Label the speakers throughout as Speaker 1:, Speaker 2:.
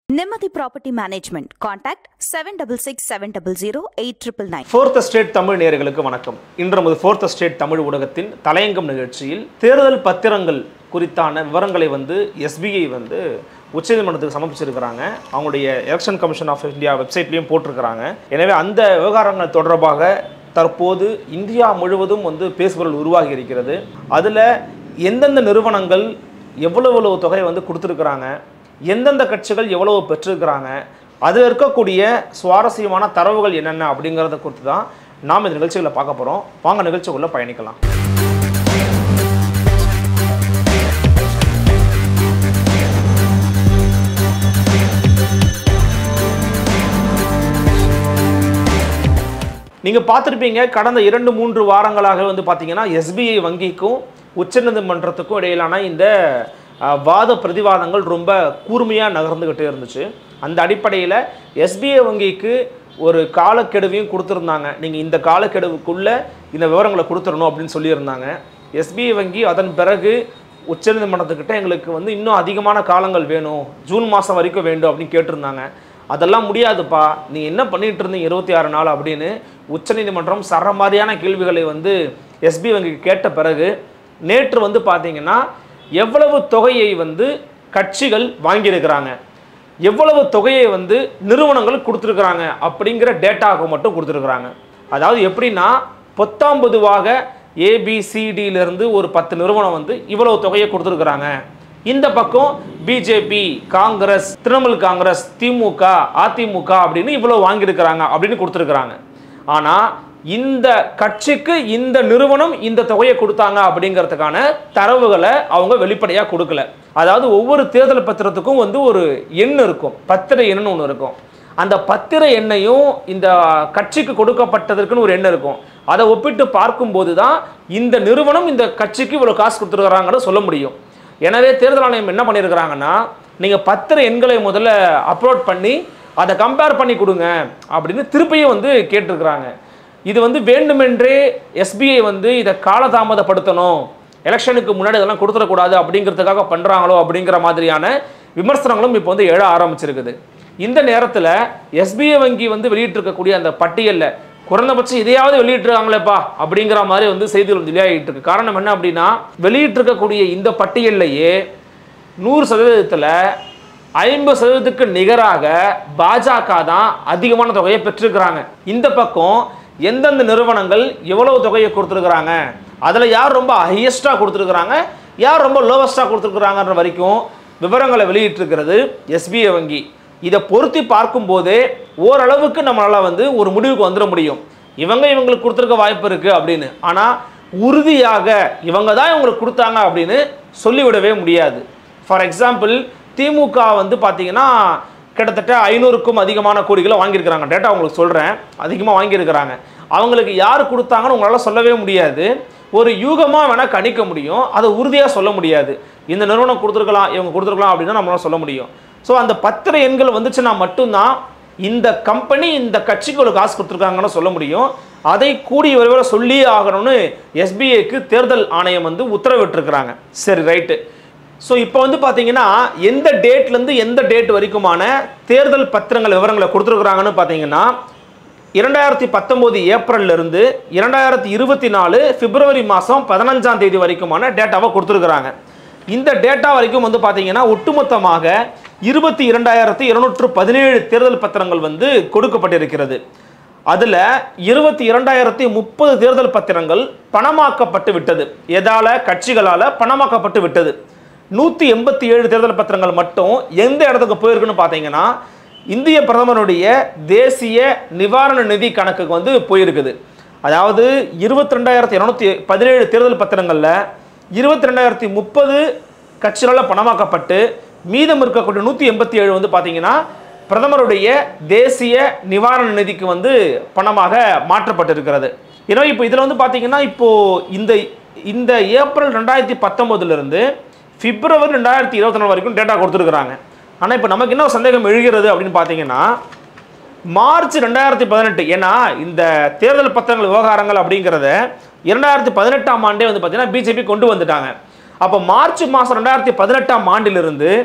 Speaker 1: Nimati Property Management. Contact 766700
Speaker 2: fourth estate Tamil நேயர்களுக்கு வணக்கம் இன்று நமது ஃபோர்த் ஸ்டேட் தமிழ் ஊடகத்தின் தலையங்கம் நிகழ்ச்சியில் தேர்தல் பத்திரங்கள் குறித்தான விவரங்களை வந்து எஸ்பிஐ வந்து உச்சநீதிமன்றத்துக்கு சமர்ப்பிச்சிருக்கிறாங்க அவங்களுடைய எலெக்ஷன் கமிஷன் ஆஃப் இந்தியா வெப்சைட்லேயும் போட்டிருக்கிறாங்க எனவே அந்த விவகாரங்கள் தொடர்பாக தற்போது இந்தியா முழுவதும் வந்து பேசுபொருள் உருவாகி இருக்கிறது அதில் எந்தெந்த நிறுவனங்கள் எவ்வளவு எவ்வளவு தொகையை வந்து கொடுத்துருக்குறாங்க எந்தெந்த கட்சிகள் எவ்வளவு பெற்றிருக்கிறாங்க அதில் இருக்கக்கூடிய சுவாரஸ்யமான தரவுகள் என்னென்ன அப்படிங்கிறத குறித்து தான் நாம் இந்த நிகழ்ச்சிகளை பார்க்க போகிறோம் வாங்க நிகழ்ச்சிக்குள்ளே பயணிக்கலாம் நீங்கள் பார்த்துருப்பீங்க கடந்த இரண்டு மூன்று வாரங்களாக வந்து பார்த்தீங்கன்னா எஸ்பிஐ வங்கிக்கும் உச்சநீதிமன்றத்துக்கும் இடையிலான இந்த அஹ், வாத பிரதிவாதங்கள் ரொம்ப கூர்மையாக நகர்ந்துக்கிட்டே இருந்துச்சு அந்த அடிப்படையில் எஸ்பிஐ வங்கிக்கு ஒரு காலக்கெடுவையும் கொடுத்துருந்தாங்க நீங்கள் இந்த காலக்கெடுவுக்குள்ளே இந்த விவரங்களை கொடுத்துடணும் அப்படின்னு சொல்லியிருந்தாங்க எஸ்பிஐ வங்கி அதன் பிறகு உச்சநீதிமன்றத்துக்கிட்ட எங்களுக்கு வந்து இன்னும் அதிகமான காலங்கள் வேணும் ஜூன் மாதம் வரைக்கும் வேண்டும் அப்படின்னு கேட்டிருந்தாங்க அதெல்லாம் முடியாதுப்பா நீ என்ன பண்ணிட்டு இருந்தீங்க இருபத்தி ஆறு நாள் அப்படின்னு உச்சநீதிமன்றம் சரமாரியான கேள்விகளை வந்து எஸ்பி வங்கிக்கு கேட்ட பிறகு நேற்று வந்து பார்த்தீங்கன்னா எவ்வளவு தொகையை வந்து கட்சிகள் வாங்கியிருக்கிறாங்க எவ்வளவு தொகையை வந்து நிறுவனங்கள் கொடுத்துருக்குறாங்க அப்படிங்கிற டேட்டாவுக்கு மட்டும் கொடுத்துருக்குறாங்க அதாவது எப்படின்னா பொத்தாம் பொதுவாக ஏபிசிடியிலிருந்து ஒரு பத்து நிறுவனம் வந்து இவ்வளவு தொகையை கொடுத்துருக்குறாங்க இந்த பக்கம் BJP Congress Trinamool Congress DMK AIADMK அப்படின்னு இவ்வளவு வாங்கியிருக்கிறாங்க அப்படின்னு கொடுத்துருக்குறாங்க ஆனால் இந்த கட்சிக்கு இந்த நிறுவனம் இந்த தொகையை கொடுத்தாங்க அப்படிங்கிறதுக்கான தரவுகளை அவங்க வெளிப்படையாக கொடுக்கல அதாவது ஒவ்வொரு தேர்தல் பத்திரத்துக்கும் வந்து ஒரு எண் இருக்கும் பத்திர எண்ணுன்னு ஒன்று இருக்கும் அந்த பத்திர எண்ணையும் இந்த கட்சிக்கு கொடுக்கப்பட்டதற்குன்னு ஒரு எண் இருக்கும் அதை ஒப்பிட்டு பார்க்கும்போது தான் இந்த நிறுவனம் இந்த கட்சிக்கு இவ்வளோ காசு கொடுத்துருக்குறாங்கன்னு சொல்ல முடியும் எனவே தேர்தல் ஆணையம் என்ன பண்ணியிருக்கிறாங்கன்னா நீங்கள் பத்திர எண்களை முதல்ல அப்லோட் பண்ணி அதை கம்பேர் பண்ணி கொடுங்க அப்படின்னு திருப்பியும் வந்து கேட்டிருக்கிறாங்க இது வந்து வேண்டுமென்றே எஸ்பிஐ வந்து இதை காலதாமதப்படுத்தணும் எலெக்ஷனுக்கு முன்னாடி இதெல்லாம் கொடுத்துடக்கூடாது அப்படிங்கிறதுக்காக பண்ணுறாங்களோ அப்படிங்கிற மாதிரியான விமர்சனங்களும் இப்போ வந்து எழ ஆரம்பிச்சிருக்குது இந்த நேரத்தில் எஸ்பிஐ வங்கி வந்து வெளியிட்டிருக்கக்கூடிய அந்த பட்டியலில் குறைந்தபட்சம் இதையாவது வெளியிட்டிருக்காங்களேப்பா அப்படிங்கிற மாதிரி வந்து செய்திகள் வந்து வெளியாகிட்டு இருக்கு காரணம் என்ன அப்படின்னா வெளியிட்டிருக்கக்கூடிய இந்த பட்டியல்லையே நூறு சதவீதத்தில் ஐம்பது சதவீதத்துக்கு நிகராக பாஜக தான் அதிகமான தொகையை பெற்றிருக்கிறாங்க இந்த பக்கம் எந்தெந்த நிறுவனங்கள் எவ்வளவு தொகையை கொடுத்துருக்குறாங்க அதில் யார் ரொம்ப ஹையஸ்ட்டாக கொடுத்துருக்குறாங்க யார் ரொம்ப லோவஸ்ட்டாக கொடுத்துருக்குறாங்கன்ற வரைக்கும் விவரங்களை வெளியிட்டிருக்கிறது எஸ்பிஐ வங்கி இதை பொருத்தி பார்க்கும்போதே ஓரளவுக்கு நம்மளால் வந்து ஒரு முடிவுக்கு வந்துட முடியும் இவங்க இவங்களுக்கு கொடுத்துருக்க வாய்ப்பு இருக்குது அப்படின்னு ஆனால் உறுதியாக இவங்க தான் இவங்களுக்கு கொடுத்தாங்க அப்படின்னு சொல்லிவிடவே முடியாது ஃபார் எக்ஸாம்பிள் திமுக வந்து பார்த்தீங்கன்னா கிட்டத்தட்ட ஐநூறுக்கும் அதிகமான கோடிகளை வாங்கியிருக்கிறாங்க டேட்டா உங்களுக்கு சொல்கிறேன் அதிகமாக வாங்கியிருக்கிறாங்க அவங்களுக்கு யார் கொடுத்தாங்கன்னு உங்களால் சொல்லவே முடியாது ஒரு யூகமாக வேணால் கணிக்க முடியும் அதை உறுதியாக சொல்ல முடியாது இந்த நிறுவனம் கொடுத்துருக்கலாம் இவங்க கொடுத்துருக்கலாம் அப்படின்னு நம்மளால சொல்ல முடியும் ஸோ அந்த பத்திர எண்கள் வந்துச்சுன்னா மட்டும்தான் இந்த கம்பெனி இந்த கட்சிக்கு ஒரு காசு கொடுத்துருக்காங்கன்னு சொல்ல முடியும் அதை கூடிய விரைவில் சொல்லி ஆகணும்னு எஸ்பிஐக்கு தேர்தல் ஆணையம் வந்து உத்தரவிட்டிருக்கிறாங்க சரி ரைட்டு ஸோ இப்போ வந்து பார்த்தீங்கன்னா எந்த டேட்லேருந்து எந்த டேட் வரைக்குமான தேர்தல் பத்திரங்கள் விவரங்களை கொடுத்துருக்குறாங்கன்னு பார்த்தீங்கன்னா இரண்டாயிரத்தி பத்தொம்போது ஏப்ரல்ல இருந்து இரண்டாயிரத்தி இருபத்தி நாலு பிப்ரவரி மாதம் பதினஞ்சாம் தேதி வரைக்குமான டேட்டாவை கொடுத்துருக்குறாங்க இந்த டேட்டா வரைக்கும் வந்து பார்த்தீங்கன்னா ஒட்டுமொத்தமாக இருபத்தி இரண்டாயிரத்தி இருநூற்று பதினேழு தேர்தல் பத்திரங்கள் வந்து கொடுக்கப்பட்டிருக்கிறது அதில் இருபத்தி இரண்டாயிரத்தி முப்பது தேர்தல் பத்திரங்கள் பணமாக்கப்பட்டு விட்டது எதால கட்சிகளால் பணமாக்கப்பட்டு விட்டது நூற்றி எண்பத்தி ஏழு தேர்தல் பத்திரங்கள் மட்டும் எந்த இடத்துக்கு போயிருக்குன்னு பார்த்தீங்கன்னா இந்திய பிரதமருடைய தேசிய நிவாரண நிதி கணக்குக்கு வந்து போயிருக்குது அதாவது இருபத்தி ரெண்டாயிரத்தி இரநூத்தி பதினேழு தேர்தல் பத்திரங்களில் இருபத்தி ரெண்டாயிரத்தி முப்பது கட்சிகளால் பணமாக்கப்பட்டு மீதம் இருக்கக்கூடிய நூற்றி எண்பத்தி ஏழு வந்து பார்த்தீங்கன்னா பிரதமருடைய தேசிய நிவாரண நிதிக்கு வந்து பணமாக மாற்றப்பட்டிருக்கிறது ஏன்னா இப்போ இதில் வந்து பார்த்தீங்கன்னா இப்போ இந்த இந்த ஏப்ரல் ரெண்டாயிரத்தி பத்தொம்போதுலேருந்து பிப்ரவரி ரெண்டாயிரத்தி இருபத்தி நாலு வரைக்கும் டேட்டா கொடுத்துருக்குறாங்க ஆனால் இப்போ நமக்கு என்ன ஒரு சந்தேகம் எழுகிறது அப்படின்னு பார்த்தீங்கன்னா மார்ச் ரெண்டாயிரத்தி பதினெட்டு ஏன்னா இந்த தேர்தல் பத்திரங்கள் விவகாரங்கள் அப்படிங்கிறத இரண்டாயிரத்தி பதினெட்டாம் ஆண்டே வந்து பார்த்தீங்கன்னா பிஜேபி கொண்டு வந்துட்டாங்க அப்போ மார்ச் மாதம் ரெண்டாயிரத்தி பதினெட்டாம் ஆண்டிலிருந்து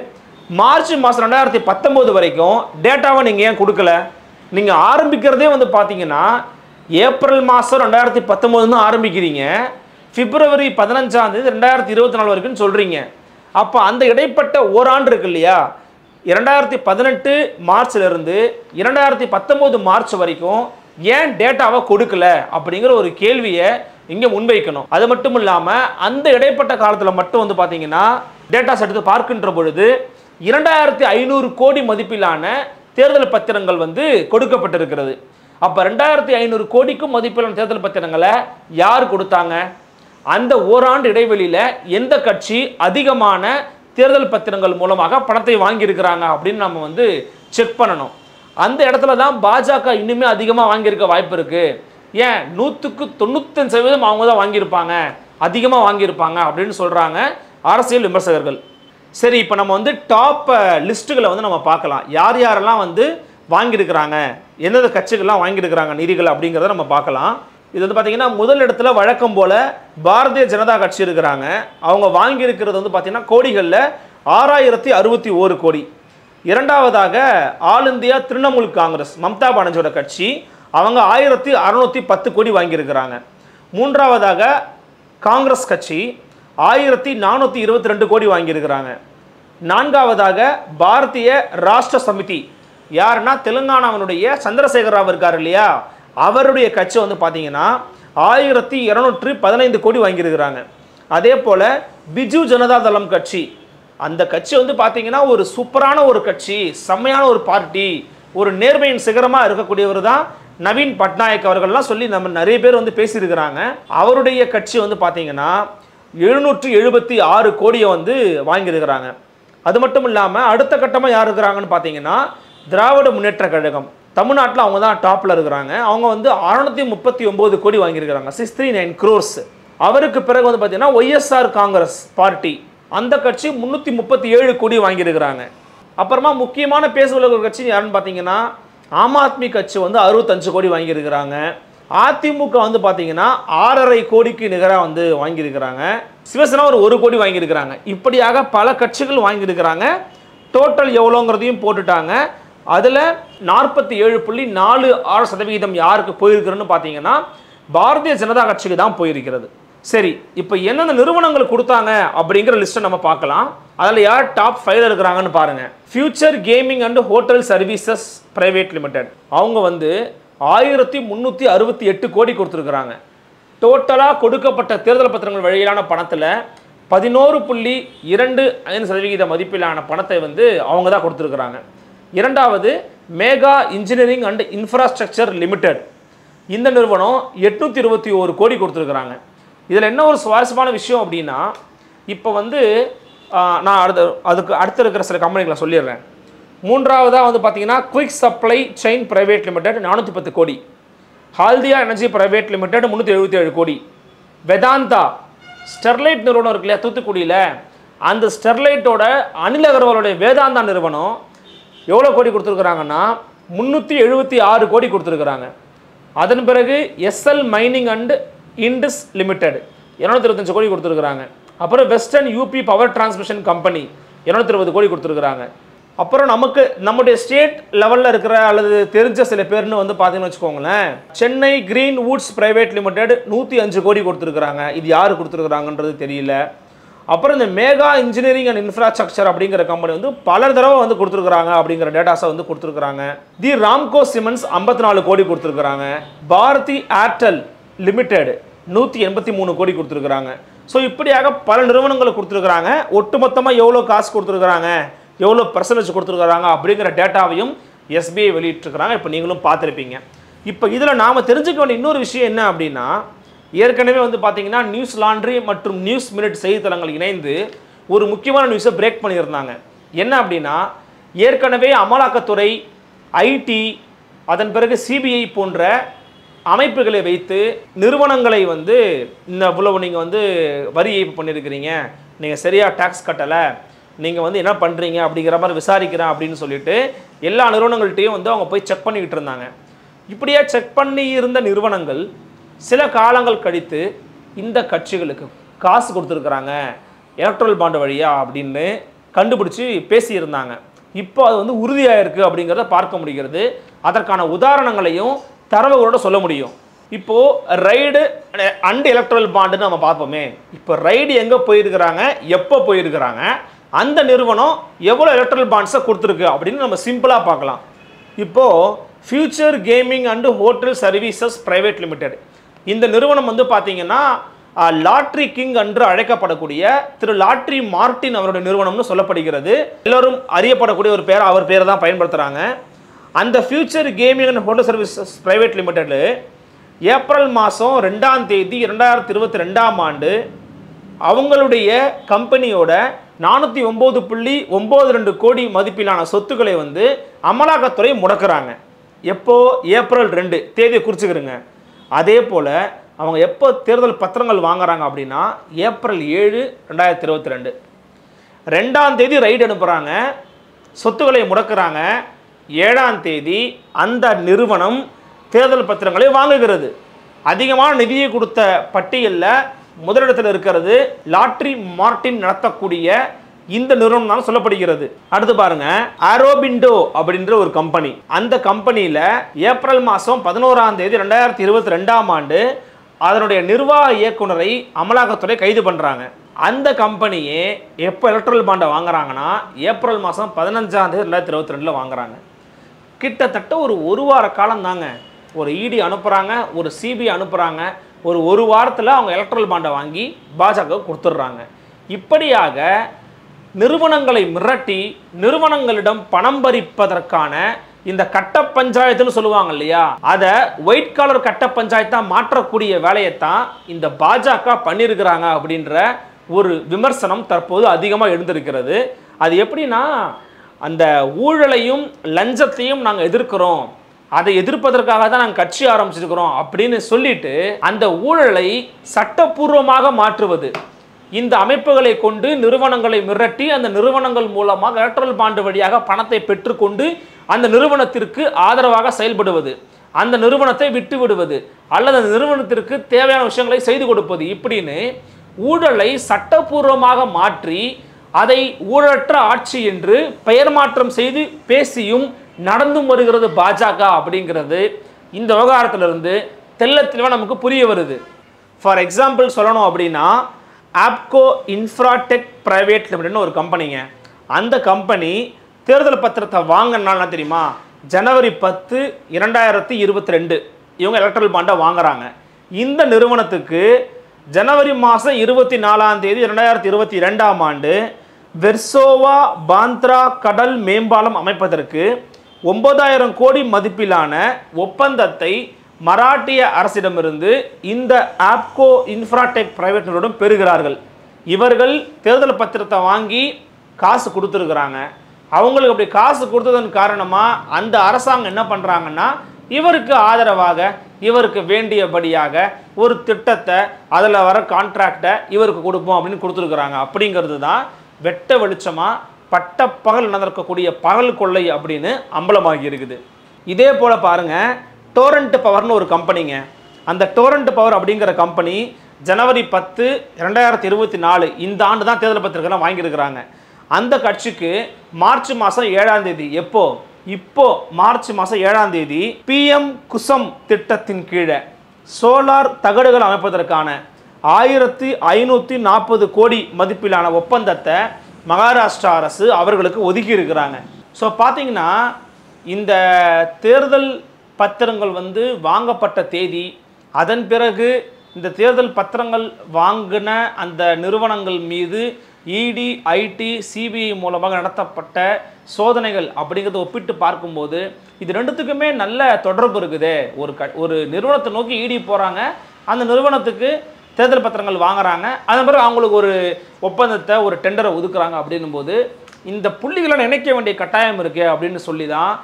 Speaker 2: மார்ச் மாதம் ரெண்டாயிரத்தி பத்தொம்போது வரைக்கும் டேட்டாவை நீங்கள் ஏன் கொடுக்கல நீங்கள் ஆரம்பிக்கிறதே வந்து பார்த்தீங்கன்னா ஏப்ரல் மாதம் ரெண்டாயிரத்தி பத்தொம்போது தான் ஆரம்பிக்கிறீங்க பிப்ரவரி பதினஞ்சாம் தேதி ரெண்டாயிரத்தி இருபத்தி நாலு வரைக்கும் சொல்கிறீங்க அப்போ அந்த இடைப்பட்ட ஓராண்டு இருக்கு இல்லையா இரண்டாயிரத்தி பதினெட்டு மார்ச்ல இருந்து இரண்டாயிரத்தி பத்தொம்போது மார்ச் வரைக்கும் ஏன் டேட்டாவை கொடுக்கல அப்படிங்கிற ஒரு கேள்வியை இங்கே முன்வைக்கணும் அது மட்டும் இல்லாமல் அந்த இடைப்பட்ட காலத்தில் மட்டும் வந்து பார்த்தீங்கன்னா டேட்டாஸ் எடுத்து பார்க்கின்ற பொழுது இரண்டாயிரத்தி ஐநூறு கோடி மதிப்பிலான தேர்தல் பத்திரங்கள் வந்து கொடுக்கப்பட்டிருக்கிறது அப்போ ரெண்டாயிரத்தி ஐநூறு கோடிக்கும் மதிப்பிலான தேர்தல் பத்திரங்களை யார் கொடுத்தாங்க அந்த ஓராண்டு இடைவெளியில் எந்த கட்சி அதிகமான தேர்தல் பத்திரங்கள் மூலமாக பணத்தை வாங்கியிருக்கிறாங்க அப்படின்னு நம்ம வந்து செக் பண்ணணும் அந்த இடத்துல தான் பாஜக இன்னுமே அதிகமாக வாங்கியிருக்க வாய்ப்பு இருக்கு ஏன் நூற்றுக்கு தொண்ணூத்தஞ்சு சதவீதம் அவங்க தான் வாங்கியிருப்பாங்க அதிகமாக வாங்கியிருப்பாங்க அப்படின்னு சொல்கிறாங்க அரசியல் விமர்சகர்கள் சரி இப்போ நம்ம வந்து டாப் லிஸ்ட்டுகளை வந்து நம்ம பார்க்கலாம் யார் யாரெல்லாம் வந்து வாங்கியிருக்கிறாங்க எந்தெந்த கட்சிகள்லாம் வாங்கியிருக்கிறாங்க நிதிகள் அப்படிங்கிறத நம்ம பார்க்கலாம் இது வந்து பார்த்தீங்கன்னா முதல் இடத்துல வழக்கம் போல பாரதிய ஜனதா கட்சி இருக்கிறாங்க அவங்க வாங்கியிருக்கிறது வந்து பார்த்தீங்கன்னா கோடிகளில் ஆறாயிரத்தி அறுபத்தி ஓரு கோடி இரண்டாவதாக all India Trinamool Congress Mamata பானர்ஜியோட கட்சி அவங்க ஆயிரத்தி அறநூற்றி பத்து கோடி வாங்கியிருக்கிறாங்க மூன்றாவதாக காங்கிரஸ் கட்சி ஆயிரத்தி நானூற்றி இருபத்தி ரெண்டு கோடி வாங்கியிருக்கிறாங்க நான்காவதாக பாரதிய ராஷ்டிர சமிதி யாருன்னா தெலுங்கானாவினுடைய சந்திரசேகர ராவ் இருக்கார் இல்லையா அவருடைய கட்சி வந்து பார்த்தீங்கன்னா ஆயிரத்தி இரநூற்றி பதினைந்து கோடி வாங்கியிருக்கிறாங்க அதே போல் பிஜு ஜனதா தளம் கட்சி அந்த கட்சி வந்து பார்த்தீங்கன்னா ஒரு சூப்பரான ஒரு கட்சி செம்மையான ஒரு பார்ட்டி ஒரு நேர்மையின் சிகரமாக இருக்கக்கூடியவர் தான் நவீன் பட்நாயக் அவர்கள்லாம் சொல்லி நம்ம நிறைய பேர் வந்து பேசியிருக்கிறாங்க அவருடைய கட்சி வந்து பார்த்தீங்கன்னா எழுநூற்று எழுபத்தி ஆறு கோடியை வந்து வாங்கியிருக்கிறாங்க அது மட்டும் இல்லாமல் அடுத்த கட்டமாக யார் இருக்கிறாங்கன்னு பார்த்தீங்கன்னா திராவிட முன்னேற்ற கழகம் தமிழ்நாட்டில் அவங்க தான் டாப்பில் இருக்கிறாங்க அவங்க வந்து அறுநூத்தி முப்பத்தி ஒம்பது கோடி வாங்கியிருக்கிறாங்க சிக்ஸ் த்ரீ நைன் க்ரோர்ஸ் அவருக்கு பிறகு வந்து பார்த்தீங்கன்னா ஒய்எஸ்ஆர் காங்கிரஸ் பார்ட்டி அந்த கட்சி முந்நூற்றி முப்பத்தி ஏழு கோடி வாங்கியிருக்கிறாங்க அப்புறமா முக்கியமான பேசுகிற ஒரு கட்சி யாருன்னு பார்த்தீங்கன்னா ஆம் ஆத்மி கட்சி வந்து அறுபத்தஞ்சு கோடி வாங்கியிருக்கிறாங்க அதிமுக வந்து பார்த்தீங்கன்னா ஆறரை கோடிக்கு நிகராக வந்து வாங்கியிருக்கிறாங்க சிவசேனா ஒரு ஒரு கோடி வாங்கியிருக்கிறாங்க இப்படியாக பல கட்சிகள் வாங்கியிருக்கிறாங்க டோட்டல் எவ்வளோங்கிறதையும் போட்டுட்டாங்க அதில் நாற்பத்தி ஏழு புள்ளி நாலு ஆறு சதவிகிதம் யாருக்கு போயிருக்கிறன்னு பார்த்தீங்கன்னா பாரதிய ஜனதா கட்சிக்கு தான் போயிருக்கிறது சரி இப்போ எந்தெந்த நிறுவனங்கள் கொடுத்தாங்க அப்படிங்கிற லிஸ்ட்டை நம்ம பார்க்கலாம் அதில் யார் டாப் ஃபைவ்ல இருக்கிறாங்கன்னு பாருங்க future gaming and hotel services private limited அவங்க வந்து ஆயிரத்தி முந்நூற்றி அறுபத்தி எட்டு கோடி கொடுத்துருக்குறாங்க டோட்டலாக கொடுக்கப்பட்ட தேர்தல் பத்திரங்கள் வழியிலான பணத்தில் பதினோரு புள்ளி இரண்டு ஐந்து சதவிகித மதிப்பிலான பணத்தை வந்து அவங்க தான் கொடுத்துருக்குறாங்க இரண்டாவது Megha engineering and infrastructure limited இந்த நிறுவனம் எட்நூற்றி இருபத்தி ஒரு கோடி கொடுத்துருக்குறாங்க இதில் என்ன ஒரு சுவாரஸ்யமான விஷயம் அப்படின்னா இப்போ வந்து ஆஹ், நான் அடுத்த அதுக்கு அடுத்து இருக்கிற சில கம்பெனிகளை சொல்லிடுறேன் மூன்றாவதாக வந்து பார்த்தீங்கன்னா quick supply chain private limited நானூற்றி பத்து கோடி ஹால்தியா எனர்ஜி பிரைவேட் லிமிடெட் முந்நூற்றி எழுபத்தி ஏழு கோடி வேதாந்தா ஸ்டெர்லைட் நிறுவனம் இருக்கு இல்லையா தூத்துக்குடியில் அந்த ஸ்டெர்லைட்டோட அனில் அகர்வாலோடைய வேதாந்தா நிறுவனம் எவ்வளோ கோடி கொடுத்துருக்குறாங்கன்னா முந்நூற்றி எழுபத்தி ஆறு கோடி கொடுத்துருக்குறாங்க அதன் பிறகு Essel mining and Indus limited இரநூத்தி இருபத்தஞ்சு கோடி கொடுத்துருக்குறாங்க அப்புறம் western UP power transmission company இரநூத்தி இருபது கோடி கொடுத்துருக்குறாங்க அப்புறம் நமக்கு நம்முடைய ஸ்டேட் லெவலில் இருக்கிற அல்லது தெரிஞ்ச சில பேர்னு வந்து பார்த்தீங்கன்னு வச்சுக்கோங்களேன் Chennai green woods private limited நூற்றி அஞ்சு கோடி கொடுத்துருக்குறாங்க இது யார் கொடுத்துருக்குறாங்கன்றது தெரியல அப்புறம் இந்த மேகா இன்ஜினியரிங் அண்ட் இன்ஃப்ராஸ்ட்ரக்சர் அப்படிங்கிற கம்பெனி வந்து பல தடவை வந்து கொடுத்துருக்குறாங்க அப்படிங்கிற டேட்டாஸை வந்து கொடுத்துருக்குறாங்க தி ராம்கோ சிமெண்ட்ஸ் ஐம்பத்தி நாலு கோடி கொடுத்துருக்குறாங்க பாரதி ஏர்டெல் லிமிடெட் நூற்றி எண்பத்தி மூணு கோடி கொடுத்துருக்குறாங்க ஸோ இப்படியாக பல நிறுவனங்கள் கொடுத்துருக்குறாங்க ஒட்டுமொத்தமாக எவ்வளோ காசு கொடுத்துருக்குறாங்க எவ்வளோ பர்சன்டேஜ் கொடுத்துருக்குறாங்க அப்படிங்கிற டேட்டாவையும் எஸ்பிஐ வெளியிட்டிருக்கிறாங்க இப்போ நீங்களும் பார்த்துருப்பீங்க இப்போ இதில் நாம் தெரிஞ்சுக்க வேண்டிய இன்னொரு விஷயம் என்ன அப்படின்னா ஏற்கனவே வந்து பார்த்தீங்கன்னா நியூஸ் லாண்ட்ரி மற்றும் நியூஸ் மினிட் செய்தித்தளங்கள் இணைந்து ஒரு முக்கியமான நியூஸை பிரேக் பண்ணியிருந்தாங்க என்ன அப்படின்னா ஏற்கனவே அமலாக்கத்துறை ஐடி அதன் பிறகு சிபிஐ போன்ற அமைப்புகளை வைத்து நிறுவனங்களை வந்து இந்த இவ்வளவு நீங்கள் வந்து வரி ஏய்ப்பு பண்ணியிருக்கிறீங்க நீங்கள் சரியாக டேக்ஸ் கட்டலை நீங்கள் வந்து என்ன பண்ணுறீங்க அப்படிங்கிற மாதிரி விசாரிக்கிறேன் அப்படின்னு சொல்லிட்டு எல்லா நிறுவனங்கள்ட்டையும் வந்து அவங்க போய் செக் பண்ணிக்கிட்டு இருந்தாங்க இப்படியே செக் பண்ணி இருந்த நிறுவனங்கள் சில காலங்கள் கழித்து இந்த கட்சிகளுக்கு காசு கொடுத்துருக்குறாங்க எலக்ட்ரல் பாண்டு வழியா அப்படின்னு கண்டுபிடிச்சி பேசியிருந்தாங்க இப்போ அது வந்து உறுதியாக இருக்குது அப்படிங்கிறத பார்க்க முடிகிறது அதற்கான உதாரணங்களையும் தரவுகளோட சொல்ல முடியும் இப்போ ரைடு அண்ட் எலக்ட்ரல் பாண்டுன்னு நம்ம பார்ப்போமே இப்போ ரைடு எங்கே போயிருக்கிறாங்க எப்போ போயிருக்கிறாங்க அந்த நிறுவனம் எவ்வளோ எலக்ட்ரல் பாண்ட்ஸை கொடுத்துருக்கு அப்படின்னு நம்ம சிம்பிளாக பார்க்கலாம் இப்போ future gaming and hotel services private limited இந்த நிறுவனம் வந்து பார்த்தீங்கன்னா லாட்ரி கிங் என்று அழைக்கப்படக்கூடிய திரு லாட்ரி மார்ட்டின் அவருடைய நிறுவனம்னு சொல்லப்படுகிறது எல்லோரும் அறியப்படக்கூடிய ஒரு பேர் அவர் பேரை தான் பயன்படுத்துகிறாங்க அந்த future gaming and hotel services private limited April மாதம் ரெண்டாம் தேதி இரண்டாயிரத்தி இருபத்தி ரெண்டாம் ஆண்டு அவங்களுடைய கம்பெனியோட நானூற்றி ஒம்பது புள்ளி ஒம்பது ரெண்டு கோடி மதிப்பிலான சொத்துக்களை வந்து அமலாக்கத்துறை முடக்குறாங்க எப்போ ஏப்ரல் ரெண்டு தேதியை குறிச்சுக்கிறங்க அதே போல் அவங்க எப்போ தேர்தல் பத்திரங்கள் வாங்குறாங்க அப்படின்னா ஏப்ரல் ஏழு ரெண்டாயிரத்தி இருபத்தி ரெண்டு ரெண்டாம் தேதி ரைடு அனுப்புகிறாங்க சொத்துக்களை முடக்குறாங்க ஏழாம் தேதி அந்த நிறுவனம் தேர்தல் பத்திரங்களை வாங்குகிறது அதிகமான நிதியை கொடுத்த பட்டியலில் முதலிடத்தில் இருக்கிறது லாட்ரி மார்ட்டின் நடத்தக்கூடிய இந்த நிறுவனம் தான் சொல்லப்படுகிறது அடுத்து பாருங்க ஆரோபிண்டோ அப்படின்ற ஒரு கம்பெனி அந்த கம்பெனியில் ஏப்ரல் மாதம் பதினோராம் தேதி ரெண்டாயிரத்தி இருபத்தி ரெண்டாம் ஆண்டு அதனுடைய நிர்வாக இயக்குனரை அமலாக்கத்துறை கைது பண்ணுறாங்க அந்த கம்பெனியே எப்போ எலக்ட்ரல் பாண்டை வாங்குறாங்கன்னா ஏப்ரல் மாதம் பதினஞ்சாம் தேதி ரெண்டாயிரத்தி இருபத்தி ரெண்டில் வாங்குறாங்க கிட்டத்தட்ட ஒரு ஒரு வார காலம் தாங்க ஒரு இடி அனுப்புகிறாங்க ஒரு சிபிஐ அனுப்புகிறாங்க ஒரு ஒரு வாரத்தில் அவங்க எலக்ட்ரல் பாண்டை வாங்கி பாஜக கொடுத்துட்றாங்க இப்படியாக நிறுவனங்களை மிரட்டி நிறுவனங்களிடம் பணம் பறிப்பதற்கான இந்த கட்ட பஞ்சாயத்துன்னு சொல்லுவாங்க இல்லையா அதை ஒயிட் காலர் கட்ட பஞ்சாயத்தா மாற்றக்கூடிய வேலையைத்தான் இந்த பாஜக பண்ணியிருக்கிறாங்க அப்படின்ற ஒரு விமர்சனம் தற்போது அதிகமாக எழுந்திருக்கிறது அது எப்படின்னா அந்த ஊழலையும் லஞ்சத்தையும் நாங்கள் எதிர்க்கிறோம் அதை எதிர்ப்பதற்காக தான் நாங்கள் கட்சி ஆரம்பிச்சிருக்கிறோம் அப்படின்னு சொல்லிட்டு அந்த ஊழலை சட்டப்பூர்வமாக மாற்றுவது இந்த அமைப்புகளை கொண்டு நிறுவனங்களை மிரட்டி அந்த நிறுவனங்கள் மூலமாக எலக்ட்ரல் பாண்டு வழியாக பணத்தை பெற்றுக்கொண்டு அந்த நிறுவனத்திற்கு ஆதரவாக செயல்படுவது அந்த நிறுவனத்தை விட்டு விடுவது அல்லது அந்த நிறுவனத்திற்கு தேவையான விஷயங்களை செய்து கொடுப்பது இப்படின்னு ஊழலை சட்டப்பூர்வமாக மாற்றி அதை ஊழலற்ற ஆட்சி என்று பெயர் மாற்றம் செய்து பேசியும் நடந்தும் வருகிறது பாஜக அப்படிங்கிறது இந்த விவகாரத்திலிருந்து தெள்ள தெளிவாக நமக்கு புரிய வருது ஃபார் எக்ஸாம்பிள் சொல்லணும் அப்படின்னா ஆப்கோ இன்ஃப்ராடெக் பிரைவேட் லிமிடெட்னு ஒரு கம்பெனிங்க அந்த கம்பெனி தேர்தல் பத்திரத்தை வாங்கினால தெரியுமா ஜனவரி பத்து இரண்டாயிரத்தி இருபத்தி ரெண்டு இவங்க எலக்ட்ரல் பாண்டை வாங்குறாங்க இந்த நிறுவனத்துக்கு ஜனவரி மாதம் இருபத்தி நாலாம் தேதி இரண்டாயிரத்தி இருபத்தி ரெண்டாம் ஆண்டு வெர்சோவா பாந்த்ரா கடல் மேம்பாலம் அமைப்பதற்கு ஒன்பதாயிரம் கோடி மதிப்பிலான ஒப்பந்தத்தை மராட்டிய அரசிடமிருந்து இந்த ஆப்கோ இன்ஃப்ராடெக் பிரைவேட் நிறுவனம் பெறுகிறார்கள் இவர்கள் தேர்தல் பத்திரத்தை வாங்கி காசு கொடுத்துருக்குறாங்க அவங்களுக்கு அப்படி காசு கொடுத்ததன் காரணமாக அந்த அரசாங்கம் என்ன பண்ணுறாங்கன்னா இவருக்கு ஆதரவாக இவருக்கு வேண்டியபடியாக ஒரு திட்டத்தை அதில் வர கான்ட்ராக்டை இவருக்கு கொடுப்போம் அப்படின்னு கொடுத்துருக்குறாங்க அப்படிங்கிறது தான் வெட்ட வெளிச்சமாக பட்ட பகல் நடந்திருக்கக்கூடிய பகல் கொள்ளை அப்படின்னு அம்பலமாகி இருக்குது இதே போல் பாருங்கள் டோரண்ட் பவர்னு ஒரு கம்பெனிங்க அந்த டோரண்ட் பவர் அப்படிங்கிற கம்பெனி ஜனவரி பத்து ரெண்டாயிரத்தி இருபத்தி நாலு இந்த ஆண்டு தான் தேர்தல் பத்திரிகைலாம் வாங்கியிருக்கிறாங்க அந்த கட்சிக்கு மார்ச் மாதம் ஏழாம் தேதி எப்போ இப்போ மார்ச் மாதம் ஏழாம் தேதி பிஎம் குசம் திட்டத்தின் கீழே சோலார் தகடுகள் அமைப்பதற்கான ஆயிரத்தி ஐநூற்றி நாற்பது கோடி மதிப்பிலான ஒப்பந்தத்தை மகாராஷ்டிரா அரசு அவர்களுக்கு ஒதுக்கி இருக்கிறாங்க ஸோ பார்த்தீங்கன்னா இந்த தேர்தல் பத்திரங்கள் வந்து வாங்கப்பட்ட தேதி அதன் பிறகு இந்த தேர்தல் பத்திரங்கள் வாங்கின அந்த நிறுவனங்கள் மீது இடி ஐடி சிபிஐ மூலமாக நடத்தப்பட்ட சோதனைகள் அப்படிங்கிறத ஒப்பிட்டு பார்க்கும்போது இது ரெண்டுத்துக்குமே நல்ல தொடர்பு இருக்குது ஒரு க ஒரு நிறுவனத்தை நோக்கி இடி போகிறாங்க அந்த நிறுவனத்துக்கு தேர்தல் பத்திரங்கள் வாங்குறாங்க அதன் பிறகு அவங்களுக்கு ஒரு ஒப்பந்தத்தை ஒரு டெண்டரை ஒதுக்குறாங்க அப்படின்னும் போது இந்த புள்ளிகளை நினைக்க வேண்டிய கட்டாயம் இருக்கு அப்படின்னு சொல்லி தான்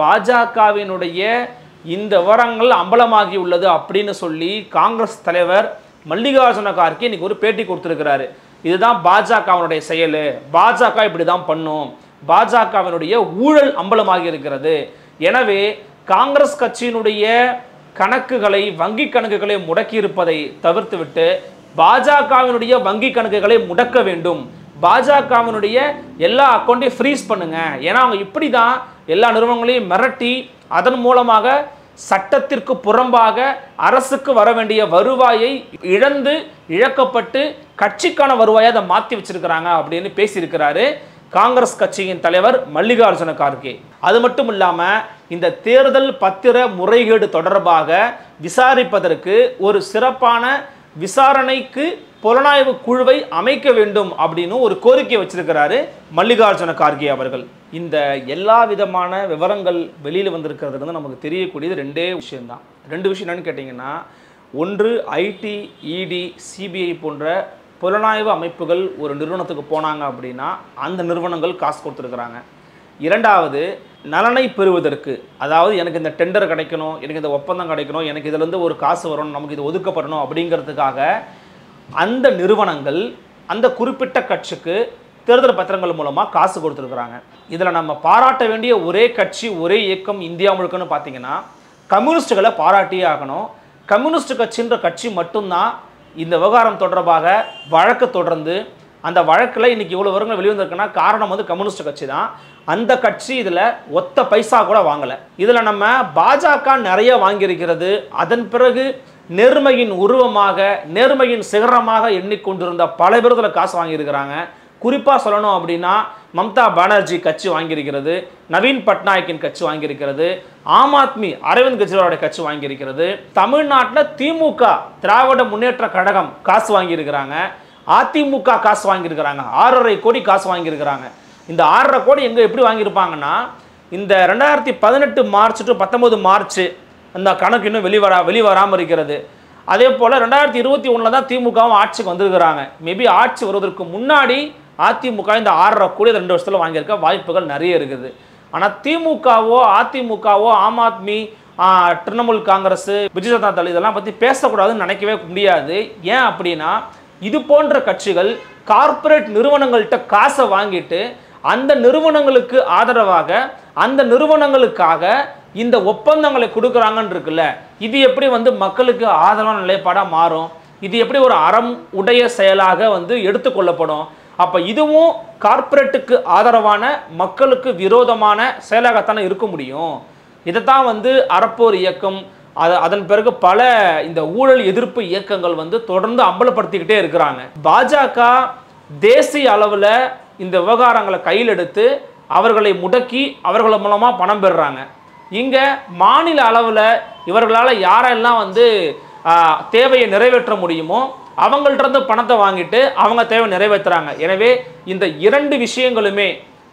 Speaker 2: பாஜகவினுடைய இந்த விவரங்கள் அம்பலமாகி உள்ளது அப்படின்னு சொல்லி காங்கிரஸ் தலைவர் மல்லிகார்ஜுன கார்கே இன்னைக்கு ஒரு பேட்டி கொடுத்துருக்கிறாரு இதுதான் பாஜகவினுடைய செயல் பாஜக இப்படி தான் பண்ணும் பாஜகவினுடைய ஊழல் அம்பலமாகி இருக்கிறது எனவே காங்கிரஸ் கட்சியினுடைய கணக்குகளை வங்கி கணக்குகளை முடக்கி இருப்பதை தவிர்த்துவிட்டு பாஜகவினுடைய வங்கி கணக்குகளை முடக்க வேண்டும் பாஜகவினுடைய எல்லா அக்கௌண்ட்டையும் ஃப்ரீஸ் பண்ணுங்க ஏன்னா அவங்க இப்படி தான் எல்லா நிறுவனங்களையும் மிரட்டி அதன் மூலமாக சட்டத்திற்கு புறம்பாக அரசுக்கு வர வேண்டிய வருவாயை இழந்து இழக்கப்பட்டு கட்சிக்கான வருவாயை அதை மாற்றி வச்சிருக்கிறாங்க அப்படின்னு பேசியிருக்கிறாரு காங்கிரஸ் கட்சியின் தலைவர் மல்லிகார்ஜுன கார்கே அது மட்டும் இல்லாமல் இந்த தேர்தல் பத்திர முறைகேடு தொடர்பாக விசாரிப்பதற்கு ஒரு சிறப்பான விசாரணைக்கு புலனாய்வு குழுவை அமைக்க வேண்டும் அப்படின்னு ஒரு கோரிக்கை வச்சிருக்கிறாரு மல்லிகார்ஜுன கார்கே அவர்கள் இந்த எல்லா விதமான விவரங்கள் வெளியில் வந்திருக்கிறது வந்து நமக்கு தெரியக்கூடியது ரெண்டே விஷயம்தான் ரெண்டு விஷயம் என்னன்னு கேட்டிங்கன்னா ஒன்று ஐடி இடி சிபிஐ போன்ற புலனாய்வு அமைப்புகள் ஒரு நிறுவனத்துக்கு போனாங்க அப்படின்னா அந்த நிறுவனங்கள் காசு கொடுத்துருக்குறாங்க இரண்டாவது நலனை பெறுவதற்கு அதாவது எனக்கு இந்த டெண்டர் கிடைக்கணும் எனக்கு இந்த ஒப்பந்தம் கிடைக்கணும் எனக்கு இதுலேருந்து ஒரு காசு வரணும் நமக்கு இது ஒதுக்கப்படணும் அப்படிங்கிறதுக்காக அந்த நிறுவனங்கள் அந்த குறிப்பிட்ட கட்சிக்கு தேர்தல் பத்திரங்கள் மூலமாக காசு கொடுத்துருக்குறாங்க இதில் நம்ம பாராட்ட வேண்டிய ஒரே கட்சி ஒரே இயக்கம் இந்தியா முழுக்கன்னு பார்த்தீங்கன்னா கம்யூனிஸ்டுகளை பாராட்டியே ஆகணும் கம்யூனிஸ்ட் கட்சின்ற கட்சி மட்டும்தான் இந்த விவகாரம் தொடர்பாக வழக்கு தொடர்ந்து அந்த வழக்கில் இன்னைக்கு இவ்வளோ வருங்கள் வெளிவந்திருக்குன்னா காரணம் வந்து கம்யூனிஸ்ட் கட்சி தான் அந்த கட்சி இதில் ஒத்த பைசா கூட வாங்கலை இதில் நம்ம பாஜக நிறைய வாங்கியிருக்கிறது அதன் பிறகு நேர்மையின் உருவமாக நேர்மையின் சிகரமாக எண்ணிக்கொண்டிருந்த பல பேர் இதில் காசு வாங்கியிருக்கிறாங்க குறிப்பாக சொல்லணும் அப்படின்னா மம்தா பானர்ஜி கட்சி வாங்கியிருக்கிறது நவீன் பட்நாயக்கின் கட்சி வாங்கியிருக்கிறது ஆம் ஆத்மி அரவிந்த் கெஜ்ரிவாலோட கட்சி வாங்கியிருக்கிறது தமிழ்நாட்டில் திமுக திராவிட முன்னேற்ற கழகம் காசு வாங்கியிருக்கிறாங்க அதிமுக காசு வாங்கியிருக்கிறாங்க ஆறரை கோடி காசு வாங்கியிருக்கிறாங்க இந்த ஆறரை கோடி எங்கே எப்படி வாங்கியிருப்பாங்கன்னா இந்த ரெண்டாயிரத்தி பதினெட்டு மார்ச் டு பத்தொன்பது மார்ச் அந்த கணக்கு இன்னும் வெளிவரா வெளிவராமல் இருக்கிறது அதே போல் ரெண்டாயிரத்தி இருபத்தி ஒன்றில் தான் திமுகவும் ஆட்சிக்கு வந்திருக்கிறாங்க மேபி ஆட்சி வருவதற்கு முன்னாடி அதிமுக இந்த ஆறரை கோடி ரெண்டு வருஷத்தில் வாங்கியிருக்க வாய்ப்புகள் நிறைய இருக்குது ஆனால் திமுகவோ அதிமுகவோ ஆம் ஆத்மி ஆ, திரிணாமுல் காங்கிரஸ் பிஜு ஜனதா தள் இதெல்லாம் பற்றி பேசக்கூடாதுன்னு நினைக்கவே முடியாது ஏன் அப்படின்னா இது போன்ற கட்சிகள் கார்ப்பரேட் நிறுவனங்கள்கிட்ட காசை வாங்கிட்டு அந்த நிறுவனங்களுக்கு ஆதரவாக அந்த நிறுவனங்களுக்காக இந்த ஒப்பந்தங்களை கொடுக்குறாங்கன்னு இருக்குல்ல இது எப்படி வந்து மக்களுக்கு ஆதரவான நிலைப்பாடாக மாறும் இது எப்படி ஒரு அறம் உடைய செயலாக வந்து எடுத்துக்கொள்ளப்படும் அப்போ இதுவும் கார்ப்பரேட்டுக்கு ஆதரவான மக்களுக்கு விரோதமான செயலாகத்தானே இருக்க முடியும் இதைத்தான் வந்து அறப்போர் இயக்கம் அது அதன் பிறகு பல இந்த ஊழல் எதிர்ப்பு இயக்கங்கள் வந்து தொடர்ந்து அம்பலப்படுத்திக்கிட்டே இருக்கிறாங்க பாஜக தேசிய அளவில் இந்த விவகாரங்களை கையில் எடுத்து அவர்களை முடக்கி அவர்கள் மூலமாக பணம் பெறுறாங்க இங்கே மாநில அளவில் இவர்களால் யாரெல்லாம் வந்து ஆ, தேவையை நிறைவேற்ற முடியுமோ அவங்கள்ட்ட இருந்து பணத்தை வாங்கிட்டு அவங்க தேவை நிறைவேற்றுறாங்க எனவே இந்த இரண்டு விஷயங்களுமே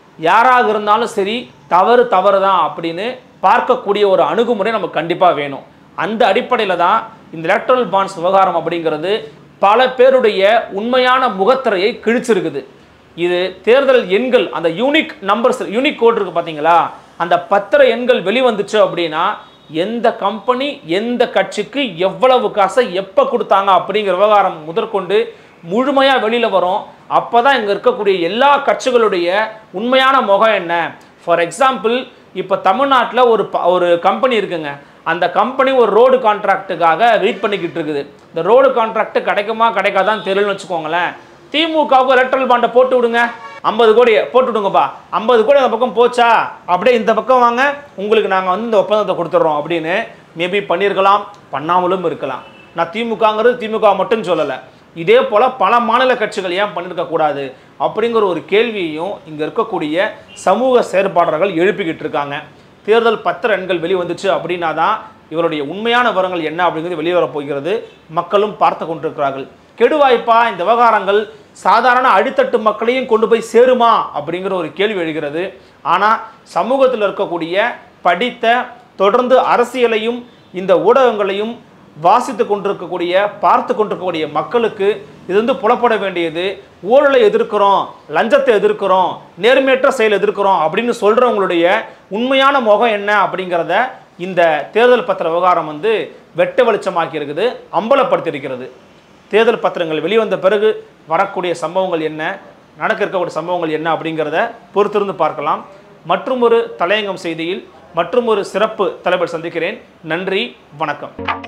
Speaker 2: யாராக இருந்தாலும் சரி தவறு தவறு தான் அப்படின்னு பார்க்கக்கூடிய ஒரு அணுகுமுறை நமக்கு கண்டிப்பாக வேணும் அந்த அடிப்படையில் தான் இந்த எலக்ட்ரல் பாண்ட்ஸ் விவகாரம் அப்படிங்கிறது பல பேருடைய உண்மையான முகத்திரையை கிழிச்சிருக்குது இது தேர்தல் எண்கள் அந்த யூனிக் நம்பர்ஸ் யூனிக் கோட் இருக்கு பார்த்தீங்களா அந்த பத்திர எண்கள் வெளிவந்துச்சு அப்படின்னா எந்த கம்பெனி எந்த கட்சிக்கு எவ்வளவு காசை எப்போ கொடுத்தாங்க அப்படிங்கிற விவகாரம் முதற்கொண்டு முழுமையாக வெளியில் வரும் அப்போ தான் இங்கே இருக்கக்கூடிய எல்லா கட்சிகளுடைய உண்மையான முகம் என்ன ஃபார் எக்ஸாம்பிள் இப்போ தமிழ்நாட்டில் ஒரு ப- ஒரு கம்பெனி இருக்குங்க அந்த கம்பெனி ஒரு ரோடு கான்ட்ராக்ட்டுக்காக வெயிட் பண்ணிக்கிட்டு இருக்குது இந்த ரோடு கான்ட்ராக்ட் கிடைக்குமா கிடைக்காதான்னு தெரியலன்னு வச்சுக்கோங்களேன் திமுகவுக்கு எலக்ட்ரல் பாண்டை போட்டு விடுங்க ஐம்பது கோடி போட்டு விடுங்கப்பா ஐம்பது கோடி அந்த பக்கம் போச்சா அப்படியே இந்த பக்கம் வாங்க உங்களுக்கு நாங்கள் வந்து இந்த ஒப்பந்தத்தை கொடுத்துட்றோம் அப்படின்னு மேபி பண்ணியிருக்கலாம் பண்ணாமலும் இருக்கலாம் நான் திமுகங்கிறது திமுக மட்டும் சொல்லலை இதே போல் பல மாநில கட்சிகள் ஏன் பண்ணியிருக்க கூடாது அப்படிங்கிற ஒரு கேள்வியையும் இங்கே இருக்கக்கூடிய சமூக செயற்பாளர்கள் எழுப்பிக்கிட்டு இருக்காங்க தேர்தல் பத்திர எண்கள் வெளிவந்துச்சு அப்படின்னா தான் இவருடைய உண்மையான விவரங்கள் என்ன அப்படிங்கிறது வெளிவரப் போகிறது மக்களும் பார்த்து கொண்டிருக்கிறார்கள் கெடுவாய்ப்பா இந்த விவகாரங்கள் சாதாரண அடித்தட்டு மக்களையும் கொண்டு போய் சேருமா அப்படிங்கிற ஒரு கேள்வி எழுகிறது ஆனால் சமூகத்தில் இருக்கக்கூடிய படித்த தொடர்ந்து அரசியலையும் இந்த ஊடகங்களையும் வாசித்து கொண்டிருக்கக்கூடிய பார்த்து கொண்டிருக்கக்கூடிய மக்களுக்கு இது வந்து புலப்பட வேண்டியது ஊழலை எதிர்க்கிறோம் லஞ்சத்தை எதிர்க்கிறோம் நேர்மையற்ற செயல் எதிர்க்கிறோம் அப்படின்னு சொல்கிறவங்களுடைய உண்மையான முகம் என்ன அப்படிங்கிறத இந்த தேர்தல் பத்திர விவகாரம் வந்து வெட்ட வெளிச்சமாக்கி இருக்குது அம்பலப்படுத்தி இருக்கிறது தேர்தல் பத்திரங்கள் வெளிவந்த பிறகு வரக்கூடிய சம்பவங்கள் என்ன நடக்க இருக்கக்கூடிய சம்பவங்கள் என்ன அப்படிங்கிறத பொறுத்திருந்து பார்க்கலாம் மற்றும் ஒரு தலையங்கம் செய்தியில் மற்றும் ஒரு சிறப்பு தலைவர் சந்திக்கிறேன் நன்றி வணக்கம்